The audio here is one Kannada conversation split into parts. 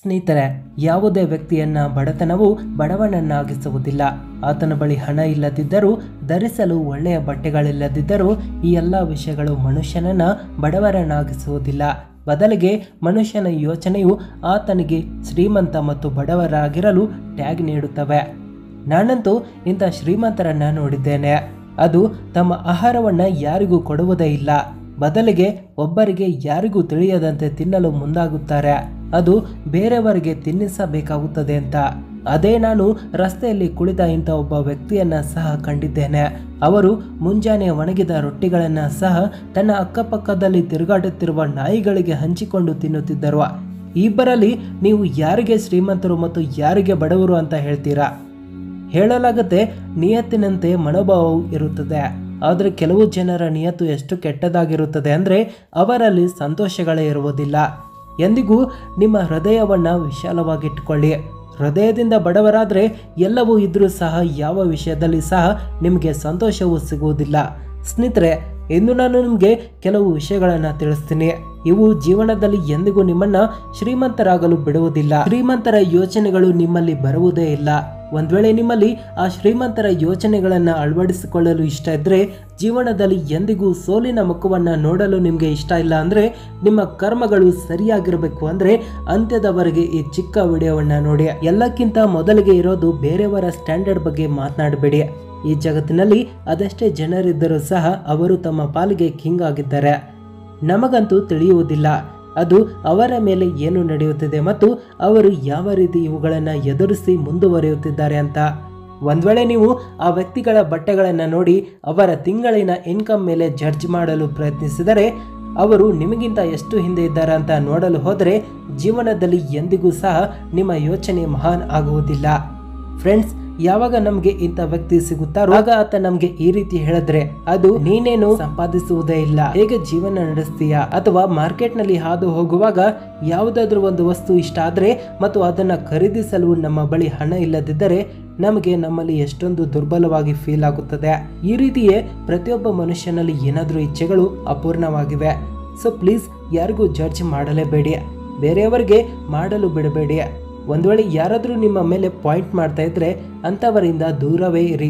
ಸ್ನೇಹಿತರೆ ಯಾವುದೇ ವ್ಯಕ್ತಿಯನ್ನ ಬಡತನವು ಬಡವನನ್ನಾಗಿಸುವುದಿಲ್ಲ ಆತನ ಬಳಿ ಹಣ ಇಲ್ಲದಿದ್ದರೂ ಧರಿಸಲು ಒಳ್ಳೆಯ ಬಟ್ಟೆಗಳಿಲ್ಲದಿದ್ದರೂ ಈ ಎಲ್ಲ ವಿಷಯಗಳು ಮನುಷ್ಯನನ್ನ ಬಡವರನ್ನಾಗಿಸುವುದಿಲ್ಲ ಬದಲಿಗೆ ಮನುಷ್ಯನ ಯೋಚನೆಯು ಆತನಿಗೆ ಶ್ರೀಮಂತ ಮತ್ತು ಬಡವರಾಗಿರಲು ಟ್ಯಾಗ್ ನೀಡುತ್ತವೆ ನಾನಂತೂ ಇಂಥ ಶ್ರೀಮಂತರನ್ನ ನೋಡಿದ್ದೇನೆ ಅದು ತಮ್ಮ ಆಹಾರವನ್ನ ಯಾರಿಗೂ ಕೊಡುವುದೇ ಇಲ್ಲ ಬದಲಿಗೆ ಒಬ್ಬರಿಗೆ ಯಾರಿಗೂ ತಿಳಿಯದಂತೆ ತಿನ್ನಲು ಮುಂದಾಗುತ್ತಾರೆ ಅದು ಬೇರೆಯವರಿಗೆ ತಿನ್ನಿಸಬೇಕಾಗುತ್ತದೆ ಅಂತ ಅದೇ ನಾನು ರಸ್ತೆಯಲ್ಲಿ ಕುಳಿತ ಇಂಥ ಒಬ್ಬ ವ್ಯಕ್ತಿಯನ್ನ ಸಹ ಕಂಡಿದ್ದೇನೆ ಅವರು ಮುಂಜಾನೆ ಒಣಗಿದ ರೊಟ್ಟಿಗಳನ್ನ ಸಹ ತನ್ನ ಅಕ್ಕಪಕ್ಕದಲ್ಲಿ ತಿರುಗಾಡುತ್ತಿರುವ ನಾಯಿಗಳಿಗೆ ಹಂಚಿಕೊಂಡು ತಿನ್ನುತ್ತಿದ್ದರು ಇಬ್ಬರಲ್ಲಿ ನೀವು ಯಾರಿಗೆ ಶ್ರೀಮಂತರು ಮತ್ತು ಯಾರಿಗೆ ಬಡವರು ಅಂತ ಹೇಳ್ತೀರಾ ಹೇಳಲಾಗದೆ ನಿಯತ್ತಿನಂತೆ ಮನೋಭಾವವು ಇರುತ್ತದೆ ಆದರೆ ಕೆಲವು ಜನರ ನಿಯತ್ತು ಎಷ್ಟು ಕೆಟ್ಟದಾಗಿರುತ್ತದೆ ಅಂದರೆ ಅವರಲ್ಲಿ ಸಂತೋಷಗಳೇ ಇರುವುದಿಲ್ಲ ಎಂದಿಗೂ ನಿಮ್ಮ ಹೃದಯವನ್ನು ವಿಶಾಲವಾಗಿಟ್ಟುಕೊಳ್ಳಿ ಹೃದಯದಿಂದ ಬಡವರಾದರೆ ಎಲ್ಲವೂ ಇದ್ರೂ ಸಹ ಯಾವ ವಿಷಯದಲ್ಲಿ ಸಹ ನಿಮಗೆ ಸಂತೋಷವೂ ಸಿಗುವುದಿಲ್ಲ ಸ್ನೇಹಿತರೆ ಇಂದು ನಾನು ನಿಮಗೆ ಕೆಲವು ವಿಷಯಗಳನ್ನು ತಿಳಿಸ್ತೀನಿ ಇವು ಜೀವನದಲ್ಲಿ ಎಂದಿಗೂ ನಿಮ್ಮನ್ನ ಶ್ರೀಮಂತರಾಗಲು ಬಿಡುವುದಿಲ್ಲ ಶ್ರೀಮಂತರ ಯೋಚನೆಗಳು ನಿಮ್ಮಲ್ಲಿ ಬರುವುದೇ ಇಲ್ಲ ಒಂದ್ ವೇಳೆ ನಿಮ್ಮಲ್ಲಿ ಆ ಶ್ರೀಮಂತರ ಯೋಚನೆಗಳನ್ನ ಅಳವಡಿಸಿಕೊಳ್ಳಲು ಇಷ್ಟ ಇದ್ರೆ ಜೀವನದಲ್ಲಿ ಎಂದಿಗೂ ಸೋಲಿನ ಮುಖವನ್ನ ನೋಡಲು ನಿಮ್ಗೆ ಇಷ್ಟ ಇಲ್ಲ ಅಂದ್ರೆ ನಿಮ್ಮ ಕರ್ಮಗಳು ಸರಿಯಾಗಿರಬೇಕು ಅಂದ್ರೆ ಅಂತ್ಯದವರೆಗೆ ಈ ಚಿಕ್ಕ ವಿಡಿಯೋವನ್ನ ನೋಡಿ ಎಲ್ಲಕ್ಕಿಂತ ಮೊದಲಿಗೆ ಇರೋದು ಬೇರೆಯವರ ಸ್ಟ್ಯಾಂಡರ್ಡ್ ಬಗ್ಗೆ ಮಾತನಾಡಬೇಡಿ ಈ ಜಗತ್ತಿನಲ್ಲಿ ಅದೆಷ್ಟೇ ಜನರಿದ್ದರೂ ಸಹ ಅವರು ತಮ್ಮ ಪಾಲಿಗೆ ಕಿಂಗ್ ಆಗಿದ್ದಾರೆ ನಮಗಂತೂ ತಿಳಿಯುವುದಿಲ್ಲ ಅದು ಅವರ ಮೇಲೆ ಏನು ನಡೆಯುತ್ತಿದೆ ಮತ್ತು ಅವರು ಯಾವ ರೀತಿ ಇವುಗಳನ್ನು ಎದುರಿಸಿ ಮುಂದುವರಿಯುತ್ತಿದ್ದಾರೆ ಅಂತ ಒಂದ್ ವೇಳೆ ನೀವು ಆ ವ್ಯಕ್ತಿಗಳ ಬಟ್ಟೆಗಳನ್ನು ನೋಡಿ ಅವರ ತಿಂಗಳಿನ ಇನ್ಕಮ್ ಮೇಲೆ ಜಡ್ಜ್ ಮಾಡಲು ಪ್ರಯತ್ನಿಸಿದರೆ ಅವರು ನಿಮಗಿಂತ ಎಷ್ಟು ಹಿಂದೆ ಇದ್ದಾರೆ ಅಂತ ನೋಡಲು ಹೋದರೆ ಜೀವನದಲ್ಲಿ ಎಂದಿಗೂ ಸಹ ನಿಮ್ಮ ಯೋಚನೆ ಮಹಾನ್ ಆಗುವುದಿಲ್ಲ ಫ್ರೆಂಡ್ಸ್ ಯಾವಾಗ ನಮ್ಗೆ ಇಂಥ ವ್ಯಕ್ತಿ ಸಿಗುತ್ತಾರೋ ಆಗ ಆತ ನಮ್ಗೆ ಈ ರೀತಿ ಹೇಳಿದ್ರೆ ಅದು ನೀನೇನು ಸಂಪಾದಿಸುವುದೇ ಇಲ್ಲ ಹೇಗೆ ಜೀವನ ನಡೆಸ್ತೀಯಾ ಅಥವಾ ಮಾರ್ಕೆಟ್ ನಲ್ಲಿ ಹಾದು ಹೋಗುವಾಗ ಯಾವುದಾದ್ರೂ ಒಂದು ವಸ್ತು ಇಷ್ಟ ಆದ್ರೆ ಮತ್ತು ಅದನ್ನ ಖರೀದಿಸಲು ನಮ್ಮ ಬಳಿ ಹಣ ಇಲ್ಲದಿದ್ದರೆ ನಮಗೆ ನಮ್ಮಲ್ಲಿ ಎಷ್ಟೊಂದು ದುರ್ಬಲವಾಗಿ ಫೀಲ್ ಆಗುತ್ತದೆ ಈ ರೀತಿಯೇ ಪ್ರತಿಯೊಬ್ಬ ಮನುಷ್ಯನಲ್ಲಿ ಏನಾದರೂ ಇಚ್ಛೆಗಳು ಅಪೂರ್ಣವಾಗಿವೆ ಸೊ ಪ್ಲೀಸ್ ಯಾರಿಗೂ ಜಡ್ಜ್ ಮಾಡಲೇಬೇಡಿ ಬೇರೆಯವರಿಗೆ ಮಾಡಲು ಬಿಡಬೇಡಿ ಒಂದು ವೇಳೆ ಯಾರಾದರೂ ನಿಮ್ಮ ಮೇಲೆ ಪಾಯಿಂಟ್ ಮಾಡ್ತಾ ಇದ್ರೆ ಅಂಥವರಿಂದ ದೂರವೇ ಇರಿ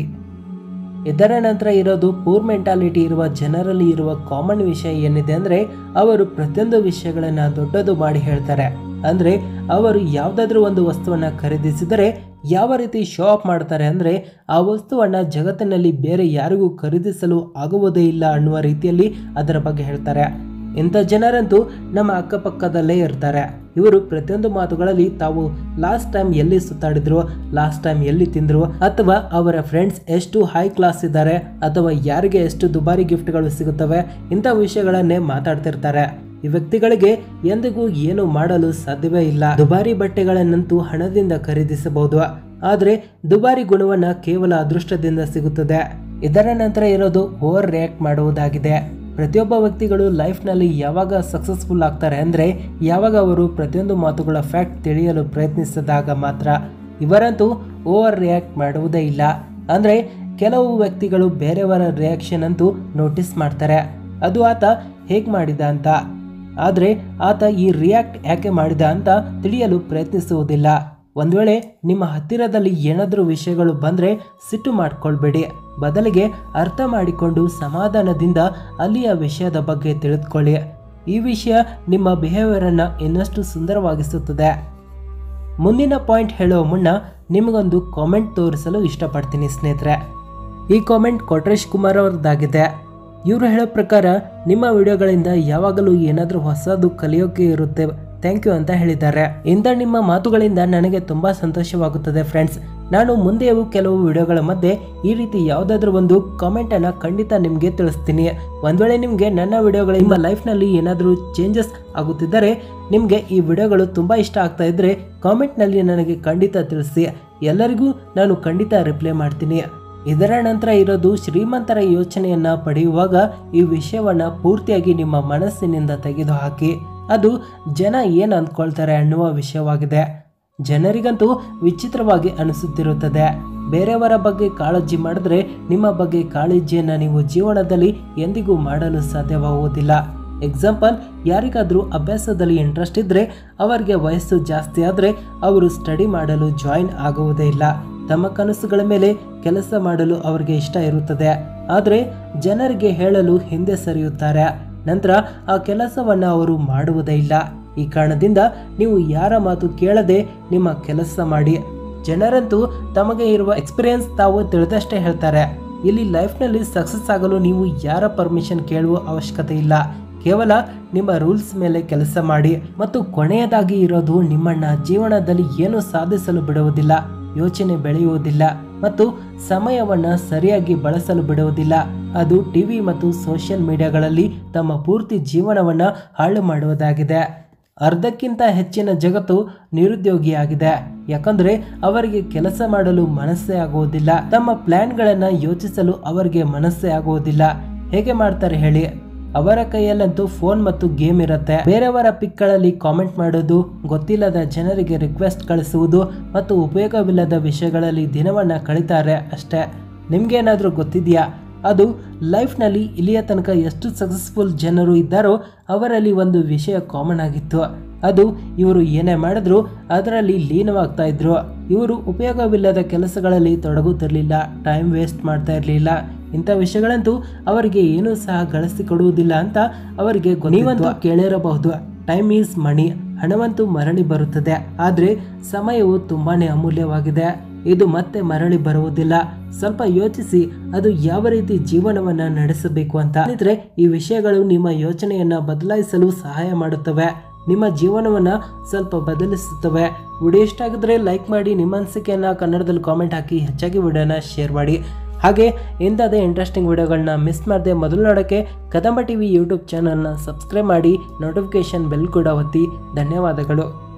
ಇದರ ನಂತರ ಇರೋದು ಪೂರ್ ಮೆಂಟಾಲಿಟಿ ಇರುವ ಜನರಲ್ಲಿ ಇರುವ ಕಾಮನ್ ವಿಷಯ ಏನಿದೆ ಅಂದರೆ ಅವರು ಪ್ರತಿಯೊಂದು ವಿಷಯಗಳನ್ನು ದೊಡ್ಡದು ಮಾಡಿ ಹೇಳ್ತಾರೆ ಅಂದರೆ ಅವರು ಯಾವುದಾದ್ರೂ ಒಂದು ವಸ್ತುವನ್ನು ಖರೀದಿಸಿದರೆ ಯಾವ ರೀತಿ ಶೋ ಆಫ್ ಮಾಡ್ತಾರೆ ಅಂದರೆ ಆ ವಸ್ತುವನ್ನು ಜಗತ್ತಿನಲ್ಲಿ ಬೇರೆ ಯಾರಿಗೂ ಖರೀದಿಸಲು ಆಗುವುದೇ ಇಲ್ಲ ಅನ್ನುವ ರೀತಿಯಲ್ಲಿ ಅದರ ಬಗ್ಗೆ ಹೇಳ್ತಾರೆ ಇಂಥ ಜನರಂತೂ ನಮ್ಮ ಅಕ್ಕಪಕ್ಕದಲ್ಲೇ ಇರ್ತಾರೆ ಇವರು ಪ್ರತಿಯೊಂದು ಮಾತುಗಳಲ್ಲಿ ತಾವು ಲಾಸ್ಟ್ ಟೈಮ್ ಎಲ್ಲಿ ಸುತ್ತಾಡಿದ್ರು ಲಾಸ್ಟ್ ಟೈಮ್ ಎಲ್ಲಿ ತಿಂದ್ರು ಅಥವಾ ಅವರ ಫ್ರೆಂಡ್ಸ್ ಎಷ್ಟು ಹೈ ಕ್ಲಾಸ್ ಇದ್ದಾರೆ ಅಥವಾ ಯಾರಿಗೆ ಎಷ್ಟು ದುಬಾರಿ ಗಿಫ್ಟ್ಗಳು ಸಿಗುತ್ತವೆ ಇಂಥ ವಿಷಯಗಳನ್ನೇ ಮಾತಾಡ್ತಿರ್ತಾರೆ ಈ ವ್ಯಕ್ತಿಗಳಿಗೆ ಎಂದಿಗೂ ಏನು ಮಾಡಲು ಸಾಧ್ಯವೇ ಇಲ್ಲ ದುಬಾರಿ ಬಟ್ಟೆಗಳನ್ನಂತೂ ಹಣದಿಂದ ಖರೀದಿಸಬಹುದು ಆದರೆ ದುಬಾರಿ ಗುಣವನ್ನ ಕೇವಲ ಅದೃಷ್ಟದಿಂದ ಸಿಗುತ್ತದೆ ಇದರ ನಂತರ ಇರೋದು ಓವರ್ ರಿಯಾಕ್ಟ್ ಮಾಡುವುದಾಗಿದೆ ಪ್ರತಿಯೊಬ್ಬ ವ್ಯಕ್ತಿಗಳು ಲೈಫ್ನಲ್ಲಿ ಯಾವಾಗ ಸಕ್ಸಸ್ಫುಲ್ ಆಗ್ತಾರೆ ಅಂದರೆ ಯಾವಾಗ ಅವರು ಪ್ರತಿಯೊಂದು ಮಾತುಗಳ ಫ್ಯಾಕ್ಟ್ ತಿಳಿಯಲು ಪ್ರಯತ್ನಿಸಿದಾಗ ಮಾತ್ರ ಇವರಂತೂ ಓವರ್ ರಿಯಾಕ್ಟ್ ಮಾಡುವುದೇ ಇಲ್ಲ ಅಂದರೆ ಕೆಲವು ವ್ಯಕ್ತಿಗಳು ಬೇರೆಯವರ ರಿಯಾಕ್ಷನ್ ಅಂತೂ ನೋಟಿಸ್ ಮಾಡ್ತಾರೆ ಅದು ಆತ ಹೇಗೆ ಮಾಡಿದ ಅಂತ ಆದರೆ ಆತ ಈ ರಿಯಾಕ್ಟ್ ಯಾಕೆ ಮಾಡಿದ ಅಂತ ತಿಳಿಯಲು ಪ್ರಯತ್ನಿಸುವುದಿಲ್ಲ ಒಂದು ವೇಳೆ ನಿಮ್ಮ ಹತ್ತಿರದಲ್ಲಿ ಏನಾದರೂ ವಿಷಯಗಳು ಬಂದರೆ ಸಿಟ್ಟು ಮಾಡ್ಕೊಳ್ಬೇಡಿ ಬದಲಿಗೆ ಅರ್ಥ ಮಾಡಿಕೊಂಡು ಸಮಾಧಾನದಿಂದ ಅಲ್ಲಿಯ ವಿಷಯದ ಬಗ್ಗೆ ತಿಳಿದುಕೊಳ್ಳಿ ಈ ವಿಷಯ ನಿಮ್ಮ ಬಿಹೇವಿಯರನ್ನು ಇನ್ನಷ್ಟು ಸುಂದರವಾಗಿಸುತ್ತದೆ ಮುಂದಿನ ಪಾಯಿಂಟ್ ಹೇಳುವ ಮುನ್ನ ನಿಮಗೊಂದು ಕಾಮೆಂಟ್ ತೋರಿಸಲು ಇಷ್ಟಪಡ್ತೀನಿ ಸ್ನೇಹಿತರೆ ಈ ಕಾಮೆಂಟ್ ಕೊಟ್ರೇಶ್ ಕುಮಾರ್ ಅವ್ರದ್ದಾಗಿದೆ ಇವರು ಹೇಳೋ ಪ್ರಕಾರ ನಿಮ್ಮ ವಿಡಿಯೋಗಳಿಂದ ಯಾವಾಗಲೂ ಏನಾದರೂ ಹೊಸದು ಕಲಿಯೋಕೆ ಇರುತ್ತೆ ಥ್ಯಾಂಕ್ ಯು ಅಂತ ಹೇಳಿದ್ದಾರೆ ಇಂಥ ನಿಮ್ಮ ಮಾತುಗಳಿಂದ ನನಗೆ ತುಂಬಾ ಸಂತೋಷವಾಗುತ್ತದೆ ಫ್ರೆಂಡ್ಸ್ ನಾನು ಮುಂದೆಯೂ ಕೆಲವು ವಿಡಿಯೋಗಳ ಮಧ್ಯೆ ಈ ರೀತಿ ಯಾವುದಾದ್ರೂ ಒಂದು ಕಾಮೆಂಟ್ ಅನ್ನ ಖಂಡಿತ ನಿಮಗೆ ತಿಳಿಸ್ತೀನಿ ಒಂದ್ ವೇಳೆ ನಿಮಗೆ ನನ್ನ ವಿಡಿಯೋಗಳ ನಿಮ್ಮ ಲೈಫ್ನಲ್ಲಿ ಏನಾದರೂ ಚೇಂಜಸ್ ಆಗುತ್ತಿದ್ದರೆ ನಿಮಗೆ ಈ ವಿಡಿಯೋಗಳು ತುಂಬಾ ಇಷ್ಟ ಆಗ್ತಾ ಇದ್ರೆ ಕಾಮೆಂಟ್ನಲ್ಲಿ ನನಗೆ ಖಂಡಿತ ತಿಳಿಸಿ ಎಲ್ಲರಿಗೂ ನಾನು ಖಂಡಿತ ರಿಪ್ಲೈ ಮಾಡ್ತೀನಿ ಇದರ ನಂತರ ಇರೋದು ಶ್ರೀಮಂತರ ಯೋಚನೆಯನ್ನ ಪಡೆಯುವಾಗ ಈ ವಿಷಯವನ್ನ ಪೂರ್ತಿಯಾಗಿ ನಿಮ್ಮ ಮನಸ್ಸಿನಿಂದ ತೆಗೆದುಹಾಕಿ ಅದು ಜನ ಏನು ಅಂದ್ಕೊಳ್ತಾರೆ ಅನ್ನುವ ವಿಷಯವಾಗಿದೆ ಜನರಿಗಂತೂ ವಿಚಿತ್ರವಾಗಿ ಅನಿಸುತ್ತಿರುತ್ತದೆ ಬೇರೆಯವರ ಬಗ್ಗೆ ಕಾಳಜಿ ಮಾಡಿದ್ರೆ ನಿಮ್ಮ ಬಗ್ಗೆ ಕಾಳಜಿಯನ್ನು ನೀವು ಜೀವನದಲ್ಲಿ ಎಂದಿಗೂ ಮಾಡಲು ಸಾಧ್ಯವಾಗುವುದಿಲ್ಲ ಎಕ್ಸಾಂಪಲ್ ಯಾರಿಗಾದ್ರೂ ಅಭ್ಯಾಸದಲ್ಲಿ ಇಂಟ್ರೆಸ್ಟ್ ಇದ್ರೆ ಅವರಿಗೆ ವಯಸ್ಸು ಜಾಸ್ತಿ ಆದರೆ ಅವರು ಸ್ಟಡಿ ಮಾಡಲು ಜಾಯಿನ್ ಆಗುವುದೇ ಇಲ್ಲ ತಮ್ಮ ಕನಸುಗಳ ಮೇಲೆ ಕೆಲಸ ಮಾಡಲು ಅವರಿಗೆ ಇಷ್ಟ ಇರುತ್ತದೆ ಆದರೆ ಜನರಿಗೆ ಹೇಳಲು ಹಿಂದೆ ಸರಿಯುತ್ತಾರೆ ನಂತರ ಆ ಕೆಲಸವನ್ನು ಅವರು ಮಾಡುವುದೇ ಇಲ್ಲ ಈ ಕಾರಣದಿಂದ ನೀವು ಯಾರ ಮಾತು ಕೇಳದೆ ನಿಮ್ಮ ಕೆಲಸ ಮಾಡಿ ಜನರಂತೂ ತಮಗೆ ಇರುವ ಎಕ್ಸ್ಪೀರಿಯನ್ಸ್ ತಾವು ತಿಳಿದಷ್ಟೇ ಹೇಳ್ತಾರೆ ಇಲ್ಲಿ ಲೈಫ್ನಲ್ಲಿ ಸಕ್ಸಸ್ ಆಗಲು ನೀವು ಯಾರ ಪರ್ಮಿಷನ್ ಕೇಳುವ ಅವಶ್ಯಕತೆ ಇಲ್ಲ ಕೇವಲ ನಿಮ್ಮ ರೂಲ್ಸ್ ಮೇಲೆ ಕೆಲಸ ಮಾಡಿ ಮತ್ತು ಕೊನೆಯದಾಗಿ ಇರೋದು ನಿಮ್ಮನ್ನ ಜೀವನದಲ್ಲಿ ಏನು ಸಾಧಿಸಲು ಬಿಡುವುದಿಲ್ಲ ಯೋಚನೆ ಬೆಳೆಯುವುದಿಲ್ಲ ಮತ್ತು ಸಮಯವನ್ನ ಸರಿಯಾಗಿ ಬಳಸಲು ಬಿಡುವುದಿಲ್ಲ ಅದು ಟಿವಿ ಮತ್ತು ಸೋಷಿಯಲ್ ಮೀಡಿಯಾಗಳಲ್ಲಿ ತಮ್ಮ ಪೂರ್ತಿ ಜೀವನವನ್ನ ಹಾಳು ಮಾಡುವುದಾಗಿದೆ ಅರ್ಧಕ್ಕಿಂತ ಹೆಚ್ಚಿನ ಜಗತ್ತು ನಿರುದ್ಯೋಗಿಯಾಗಿದೆ ಯಾಕಂದ್ರೆ ಅವರಿಗೆ ಕೆಲಸ ಮಾಡಲು ಮನಸ್ಸೇ ಆಗುವುದಿಲ್ಲ ತಮ್ಮ ಪ್ಲಾನ್ಗಳನ್ನ ಯೋಚಿಸಲು ಅವರಿಗೆ ಮನಸ್ಸೇ ಆಗುವುದಿಲ್ಲ ಹೇಗೆ ಮಾಡ್ತಾರೆ ಹೇಳಿ ಅವರ ಕೈಯಲ್ಲಂತೂ ಫೋನ್ ಮತ್ತು ಗೇಮ್ ಇರುತ್ತೆ ಬೇರೆಯವರ ಪಿಕ್ಗಳಲ್ಲಿ ಕಾಮೆಂಟ್ ಮಾಡೋದು ಗೊತ್ತಿಲ್ಲದ ಜನರಿಗೆ ರಿಕ್ವೆಸ್ಟ್ ಕಳಿಸುವುದು ಮತ್ತು ಉಪಯೋಗವಿಲ್ಲದ ವಿಷಯಗಳಲ್ಲಿ ದಿನವನ್ನ ಕಳೀತಾರೆ ಅಷ್ಟೇ ನಿಮ್ಗೇನಾದ್ರೂ ಗೊತ್ತಿದೆಯಾ ಅದು ಲೈಫ್ನಲ್ಲಿ ಇಲ್ಲಿಯ ತನಕ ಎಷ್ಟು ಸಕ್ಸಸ್ಫುಲ್ ಜನರು ಇದ್ದಾರೋ ಅವರಲ್ಲಿ ಒಂದು ವಿಷಯ ಕಾಮನ್ ಆಗಿತ್ತು ಅದು ಇವರು ಏನೇ ಮಾಡಿದ್ರು ಅದರಲ್ಲಿ ಲೀನವಾಗ್ತಾ ಇದ್ರು ಇವರು ಉಪಯೋಗವಿಲ್ಲದ ಕೆಲಸಗಳಲ್ಲಿ ತೊಡಗುತ್ತಿರಲಿಲ್ಲ ಟೈಮ್ ವೇಸ್ಟ್ ಮಾಡ್ತಾ ಇರಲಿಲ್ಲ ಇಂಥ ವಿಷಯಗಳಂತೂ ಅವರಿಗೆ ಏನೂ ಸಹ ಗಳಿಸಿಕೊಡುವುದಿಲ್ಲ ಅಂತ ಅವರಿಗೆ ಗೊ- ನೀವಂತೂ ಕೇಳಿರಬಹುದು ಟೈಮ್ ಈಸ್ ಮಣಿ ಹಣವಂತೂ ಮರಳಿ ಬರುತ್ತದೆ ಆದರೆ ಸಮಯವು ತುಂಬಾನೇ ಅಮೂಲ್ಯವಾಗಿದೆ ಇದು ಮತ್ತೆ ಮರಳಿ ಬರುವುದಿಲ್ಲ ಸ್ವಲ್ಪ ಯೋಚಿಸಿ ಅದು ಯಾವ ರೀತಿ ಜೀವನವನ್ನ ನಡೆಸಬೇಕು ಅಂತ ಸ್ನೇಹಿತರೆ ಈ ವಿಷಯಗಳು ನಿಮ್ಮ ಯೋಚನೆಯನ್ನ ಬದಲಾಯಿಸಲು ಸಹಾಯ ಮಾಡುತ್ತವೆ ನಿಮ್ಮ ಜೀವನವನ್ನ ಸ್ವಲ್ಪ ಬದಲಿಸುತ್ತವೆ ವಿಡಿಯೋ ಇಷ್ಟ ಆಗಿದ್ರೆ ಲೈಕ್ ಮಾಡಿ ನಿಮ್ಮ ಅನಿಸಿಕೆಯನ್ನ ಕನ್ನಡದಲ್ಲಿ ಕಾಮೆಂಟ್ ಹಾಕಿ ಹೆಚ್ಚಾಗಿ ವಿಡಿಯೋನ ಶೇರ್ ಮಾಡಿ ಹಾಗೆ ಇಂಥದೇ ಇಂಟ್ರೆಸ್ಟಿಂಗ್ ವಿಡಿಯೋಗಳನ್ನ ಮಿಸ್ ಮಾಡದೆ ಮೊದಲು ನೋಡೋಕ್ಕೆ ಕದಂಬ ಟಿವಿ ಯೂಟ್ಯೂಬ್ ಚಾನಲ್ನ ಸಬ್ಸ್ಕ್ರೈಬ್ ಮಾಡಿ ನೋಟಿಫಿಕೇಶನ್ ಬೆಲ್ ಕೂಡ ಒತ್ತಿ ಧನ್ಯವಾದಗಳು